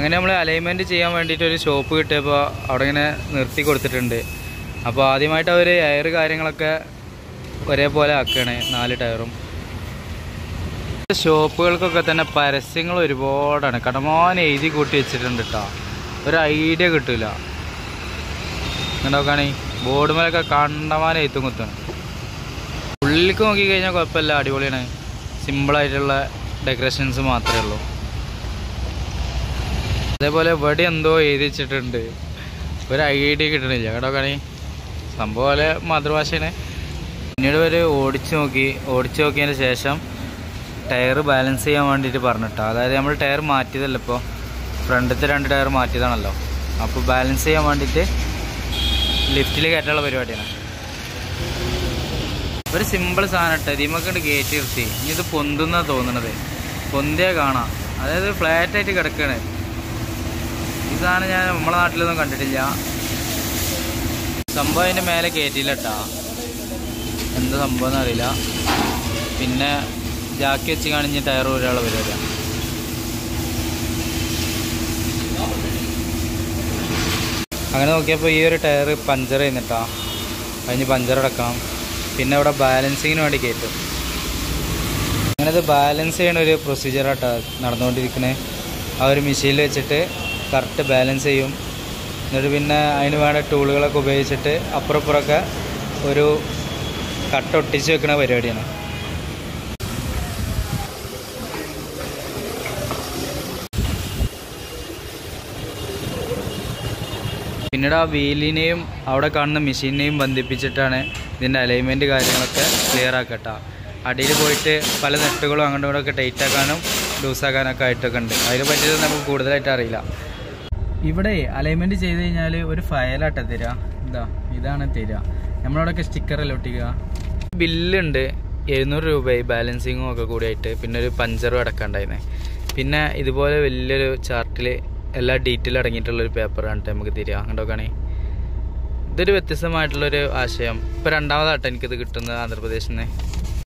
അങ്ങനെ നമ്മൾ അലൈൻമെൻറ്റ് ചെയ്യാൻ വേണ്ടിയിട്ട് ഒരു ഷോപ്പ് കിട്ടിയപ്പോൾ അവിടെ ഇങ്ങനെ നിർത്തി കൊടുത്തിട്ടുണ്ട് അപ്പോൾ ആദ്യമായിട്ട് അവർ എയർ കാര്യങ്ങളൊക്കെ ഒരേപോലെ ആക്കുകയാണ് നാല് ടയറും ഷോപ്പുകൾക്കൊക്കെ തന്നെ പരസ്യങ്ങൾ ഒരുപാടാണ് കടമാൻ എഴുതി കൂട്ടി വെച്ചിട്ടുണ്ട് കേട്ടോ ഒരു ഐഡിയ കിട്ടില്ല നോക്കുകയാണെങ്കിൽ ബോർഡ് മേലൊക്കെ കണ്ടമാനം എഴുത്തും കുത്താണ് ഉള്ളിലേക്ക് നോക്കിക്കഴിഞ്ഞാൽ കുഴപ്പമില്ല അടിപൊളിയാണ് സിമ്പിളായിട്ടുള്ള ഡെക്കറേഷൻസ് മാത്രമേ ഉള്ളൂ അതേപോലെ ഇവിടെ എന്തോ എഴുതി വെച്ചിട്ടുണ്ട് ഒരു ഐഡിയ കിട്ടണില്ല കേട്ടോ കണി സംഭവം പോലെ മാതൃഭാഷയാണ് പിന്നീട് ഒരു ഓടിച്ചു നോക്കി ഓടിച്ചു നോക്കിയതിന് ശേഷം ടയർ ബാലൻസ് ചെയ്യാൻ വേണ്ടിയിട്ട് പറഞ്ഞിട്ടോ അതായത് നമ്മൾ ടയർ മാറ്റിയതല്ല ഇപ്പോൾ ഫ്രണ്ടത്തെ രണ്ട് ടയർ മാറ്റിയതാണല്ലോ അപ്പോൾ ബാലൻസ് ചെയ്യാൻ വേണ്ടിയിട്ട് ലിഫ്റ്റിൽ കയറ്റാനുള്ള പരിപാടിയാണ് ഒരു സിമ്പിൾ സാധനം ഇട്ട് ഇതിമൊക്കെ കയറ്റി നിർത്തി ഇനി ഇത് പൊന്തുന്ന തോന്നണത് പൊന്തിയാ കാണാം അതായത് ഫ്ലാറ്റ് ആയിട്ട് കിടക്കുകയാണ് ഈ സാധനം ഞാൻ നമ്മളെ നാട്ടിലൊന്നും കണ്ടിട്ടില്ല സംഭവം അതിൻ്റെ മേലെ കയറ്റിയില്ല കേട്ടാ എന്താ സംഭവം എന്നറിയില്ല പിന്നെ ജാക്കി വെച്ച് കാണിഞ്ഞ് ടയർ ഒരാളെ പരിപാടിയാണ് അങ്ങനെ നോക്കിയപ്പോൾ ഈ ഒരു ടയർ പഞ്ചർ ചെയ്യുന്നിട്ടാ അതിന് പഞ്ചർ അടക്കണം പിന്നെ ഇവിടെ ബാലൻസിങ്ങിന് വേണ്ടി കയറ്റും അങ്ങനെ ഇത് ബാലൻസ് ചെയ്യണ ഒരു പ്രൊസീജിയറാട്ടോ നടന്നുകൊണ്ടിരിക്കുന്നത് ആ ഒരു മെഷീനിൽ വെച്ചിട്ട് കറക്റ്റ് ബാലൻസ് ചെയ്യും എന്നിട്ട് പിന്നെ അതിന് വേണ്ട ടൂളുകളൊക്കെ ഉപയോഗിച്ചിട്ട് അപ്പുറം ഇപ്പുറമൊക്കെ ഒരു കട്ട ഒട്ടിച്ച് വെക്കുന്ന പരിപാടിയാണ് പിന്നീട് ആ വീലിനെയും അവിടെ കാണുന്ന മെഷീനെയും ബന്ധിപ്പിച്ചിട്ടാണ് ഇതിൻ്റെ അലൈൻമെൻറ്റ് കാര്യങ്ങളൊക്കെ ക്ലിയർ ആക്കട്ടോ അടിയിൽ പോയിട്ട് പല നെട്ടുകളും അങ്ങോട്ടും ഇങ്ങോട്ടും ഒക്കെ ടൈറ്റ് ആക്കാനും ലൂസാക്കാനൊക്കെ ആയിട്ടൊക്കെ ഉണ്ട് അതിനെ പറ്റിയിട്ട് നമുക്ക് കൂടുതലായിട്ട് അറിയില്ല ഇവിടെ അലൈൻമെൻറ്റ് ചെയ്ത് കഴിഞ്ഞാൽ ഒരു ഫയലാട്ട തരിക എന്താ ഇതാണ് തരിക നമ്മളവിടെയൊക്കെ സ്റ്റിക്കറല്ലേ ഒട്ടിക്കുക ബില്ലുണ്ട് എഴുന്നൂറ് രൂപയായി ബാലൻസിങ്ങും ഒക്കെ കൂടിയായിട്ട് പിന്നെ ഒരു പഞ്ചറും അടക്കണ്ടായിരുന്നേ പിന്നെ ഇതുപോലെ വലിയൊരു ചാർട്ടിൽ എല്ലാ ഡീറ്റെയിൽ അടങ്ങിയിട്ടുള്ളൊരു പേപ്പറാണ് നമുക്ക് തരിക അങ്ങോട്ടൊക്കെയാണേ ഇതൊരു വ്യത്യസ്തമായിട്ടുള്ളൊരു ആശയം ഇപ്പോൾ രണ്ടാമതായിട്ട് എനിക്കിത് കിട്ടുന്നത് ആന്ധ്രാപ്രദേശിൽ നിന്ന്